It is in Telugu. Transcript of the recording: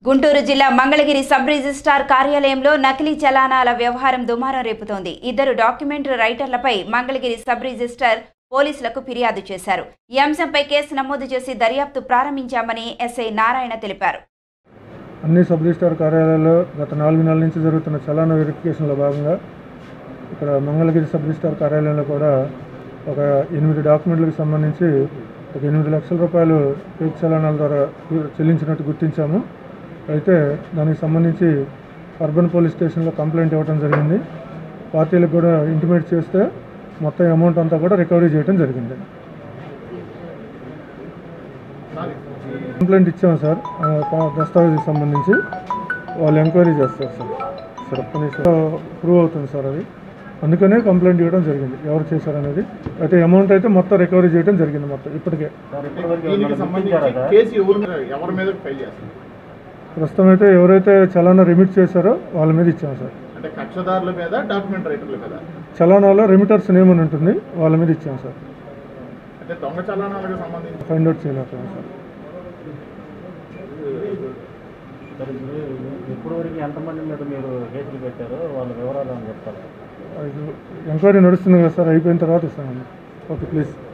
గుంటూరు జిల్లా మంగళగిరి సబ్ రిజిస్ట్రార్ కార్యాలయంలో నకిలీ చలానాల వ్యవహారం దుమారం రేపుతోంది ఇద్దరు డాక్యుమెంటరీ రైటర్లపై మంగళగిరి సబ్ రిజిస్ట్రార్ పోలీసులకు ఫిర్యాదు చేశారు ఈ అంశంపై కేసు నమోదు చేసి దర్యాప్తు ప్రారంభించామని ఎస్ఐ నారాయణ తెలిపారు అన్ని సబ్ రిజిస్టార్ కార్యాలయాల్లో గత నాలుగు నెలల నుంచి జరుగుతున్న చలాన వెరిఫికేషన్లో భాగంగా ఇక్కడ మంగళగిరి సబ్ రిజిస్టార్ కార్యాలయంలో కూడా ఒక ఎనిమిది డాక్యుమెంట్లకు సంబంధించి ఒక ఎనిమిది లక్షల రూపాయలు ఫేక్ చలానాల ద్వారా చెల్లించినట్టు గుర్తించాము అయితే దానికి సంబంధించి అర్బన్ పోలీస్ స్టేషన్లో కంప్లైంట్ ఇవ్వడం జరిగింది పార్టీలకు కూడా ఇంటిమేట్ చేస్తే మొత్తం అమౌంట్ అంతా కూడా రికవరీ చేయడం జరిగింది కంప్లైంట్ ఇచ్చాము సార్ ఆ, ప- దస్తావేజీకి సంబంధించి వాళ్ళు ఎంక్వైరీ చేస్తారు సార్ సార్ ఒక్క నిమిషం ప్రూవ్ అవుతుంది సార్ అది అందుకనే కంప్లైంట్ ఇవ్వడం జరిగింది ఎవరు చేశారనేది అయితే అమౌంట్ అయితే మొత్తం రికవరీ చేయడం జరిగింది మొత్తం ఇప్పటికే దీనికి సంబంధించి కేసు ఎవరి మీద ఎవరి మీద ఫైల్ చేస్తారు ప్రస్తుతం అయితే ఎవరైతే చలానా రిమిట్ చేశారో వాళ్ళ మీద ఇచ్చాము సార్ అంటే కక్షదారుల మీద డాక్యుమెంట్ రైటర్ల మీద చలానాలో రెమిటర్స్ నేమ్ అని ఉంటుంది వాళ్ళ మీద ఇచ్చాము సార్ అంటే దొంగ చలనాలకు సంబంధించి ఫైండ్ అవుట్ చేయలేకపోయాం సార్ సరే ఇప్పుడు ఎప్పటి వరకు ఎంతమంది మీద మీరు కేసులు పెట్టారో వాళ్ళ వివరాలు అని చెప్తారు ఎంక్వైరీ నడుస్తుంది కదా సార్ అయిపోయిన తర్వాత ఇస్తామండి ఓకే ప్లీజ్